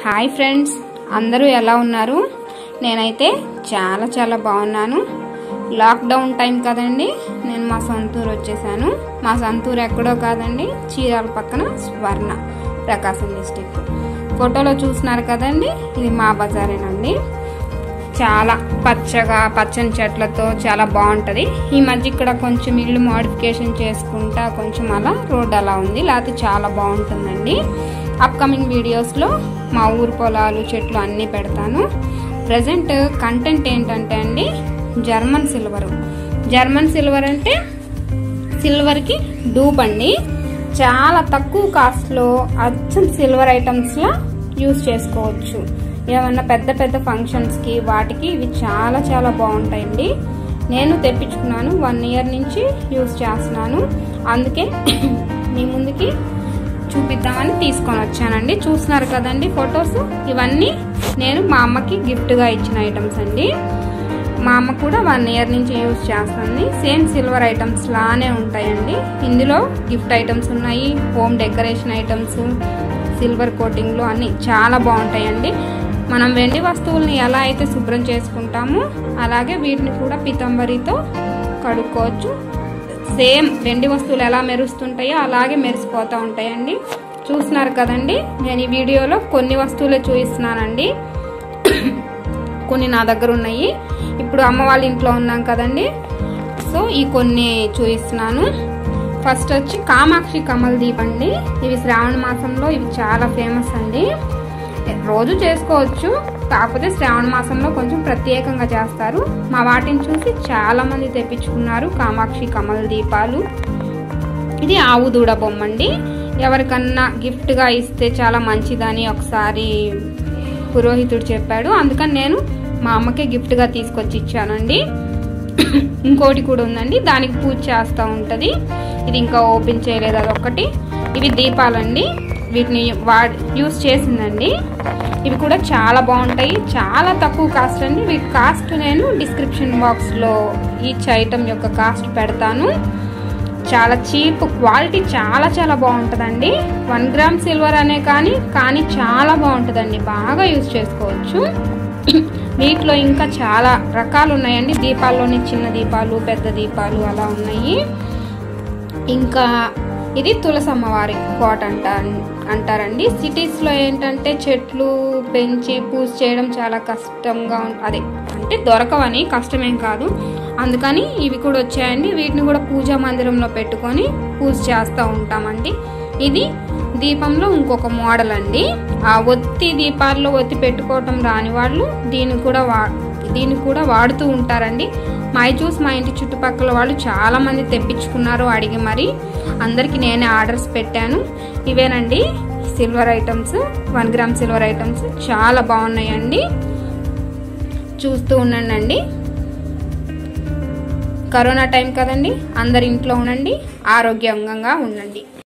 hi friends అందరూ ఎలా ఉన్నారు నేనైతే చాలా చాలా బాగున్నాను లాక్డౌన్ టైం కదండి నేను మా సొంతూరు వచ్చేసాను మా సొంతూరు ఎక్కడో కాదండి చీరాల పక్కన స్వర్ణ ప్రకాశం డిస్టిక్ ఫోటోలో చూస్తున్నారు కదండి ఇది మా బజారేనండి చాలా పచ్చగా పచ్చని చెట్లతో చాలా బాగుంటుంది ఈ మధ్య ఇక్కడ కొంచెం ఇల్లు మోడిఫికేషన్ చేసుకుంటా కొంచెం అలా రోడ్ అలా ఉంది లేకపోతే చాలా బాగుంటుందండి అప్కమింగ్ వీడియోస్లో మా ఊరు పొలాలు చెట్లు అన్నీ పెడతాను ప్రజెంట్ కంటెంట్ ఏంటంటే అండి జర్మన్ సిల్వర్ జర్మన్ సిల్వర్ అంటే సిల్వర్కి డూప్ అండి చాలా తక్కువ కాస్ట్లో అచ్చం సిల్వర్ ఐటమ్స్లా యూస్ చేసుకోవచ్చు ఏమన్నా పెద్ద పెద్ద ఫంక్షన్స్కి వాటికి ఇవి చాలా చాలా బాగుంటాయండి నేను తెప్పించుకున్నాను వన్ ఇయర్ నుంచి యూస్ చేస్తున్నాను అందుకే మీ ముందుకి చూపిద్దామని తీసుకొని వచ్చానండి చూస్తున్నారు కదండి ఫొటోస్ ఇవన్నీ నేను మా అమ్మకి గిఫ్ట్గా ఇచ్చిన ఐటమ్స్ అండి మా అమ్మ కూడా వన్ ఇయర్ నుంచి యూజ్ చేస్తుంది సేమ్ సిల్వర్ ఐటమ్స్ లానే ఉంటాయండి ఇందులో గిఫ్ట్ ఐటమ్స్ ఉన్నాయి హోమ్ డెకరేషన్ ఐటమ్స్ సిల్వర్ కోటింగ్లో అన్నీ చాలా బాగుంటాయండి మనం వెండి వస్తువుల్ని ఎలా అయితే శుభ్రం చేసుకుంటామో అలాగే వీటిని కూడా పితంబరితో కడుక్కోవచ్చు సేమ్ వెండి వస్తువులు ఎలా మెరుస్తుంటాయో అలాగే మెరిసిపోతూ ఉంటాయండి చూస్తున్నారు కదండి నేను ఈ వీడియోలో కొన్ని వస్తువులే చూపిస్తున్నానండి కొన్ని నా దగ్గర ఉన్నాయి ఇప్పుడు అమ్మ వాళ్ళ ఇంట్లో ఉన్నాం కదండి సో ఈ కొన్ని చూపిస్తున్నాను ఫస్ట్ వచ్చి కామాక్షి కమల్ దీప్ అండి ఇవి శ్రావణ మాసంలో ఇవి చాలా ఫేమస్ అండి రోజు చేసుకోవచ్చు కాకపోతే శ్రావణ మాసంలో కొంచెం ప్రత్యేకంగా చేస్తారు మా వాటిని చూసి చాలా మంది తెప్పించుకున్నారు కామాక్షి కమల్ దీపాలు ఇది ఆవు దూడ బొమ్మ అండి ఎవరికన్నా గిఫ్ట్గా ఇస్తే చాలా మంచిదని ఒకసారి పురోహితుడు చెప్పాడు అందుకని నేను మా అమ్మకే గిఫ్ట్గా తీసుకొచ్చి ఇచ్చానండి ఇంకోటి కూడా ఉందండి దానికి పూజ చేస్తూ ఉంటుంది ఇది ఇంకా ఓపెన్ చేయలేదు అదొకటి ఇవి దీపాలండి వీటిని వాడి యూస్ చేసిందండి ఇవి కూడా చాలా బాగుంటాయి చాలా తక్కువ కాస్ట్ అండి వీటి కాస్ట్ నేను డిస్క్రిప్షన్ బాక్స్లో ఈచ్ ఐటమ్ యొక్క కాస్ట్ పెడతాను చాలా చీప్ క్వాలిటీ చాలా చాలా బాగుంటుందండి వన్ గ్రామ్ సిల్వర్ అనే కానీ కానీ చాలా బాగుంటుందండి బాగా యూజ్ చేసుకోవచ్చు వీటిలో ఇంకా చాలా రకాలు ఉన్నాయండి దీపాల్లోని చిన్న దీపాలు పెద్ద దీపాలు అలా ఉన్నాయి ఇంకా ఇది తులసమ్మవారి కోట అంట అంటారండి సిటీస్లో ఏంటంటే చెట్లు పెంచి పూజ చేయడం చాలా కష్టంగా అదే అంటే దొరకవని కష్టమేం కాదు అందుకని ఇవి కూడా వచ్చాయండి వీటిని కూడా పూజా మందిరంలో పెట్టుకొని పూజ చేస్తూ ఉంటామండి ఇది దీపంలో ఇంకొక మోడల్ అండి ఆ ఒత్తి దీపాల్లో ఒత్తి పెట్టుకోవటం రాని వాళ్ళు దీన్ని కూడా వా దీన్ని కూడా వాడుతూ ఉంటారండి మై చూస్ మా ఇంటి చుట్టుపక్కల వాళ్ళు చాలా మంది తెప్పించుకున్నారు అడిగి మరి అందరికి నేనే ఆర్డర్స్ పెట్టాను ఇవేనండి silver items one gram silver items చాలా బాగున్నాయండి చూస్తూ ఉండండి కరోనా టైం కదండి అందరి ఇంట్లో ఉండండి ఆరోగ్యంగా ఉండండి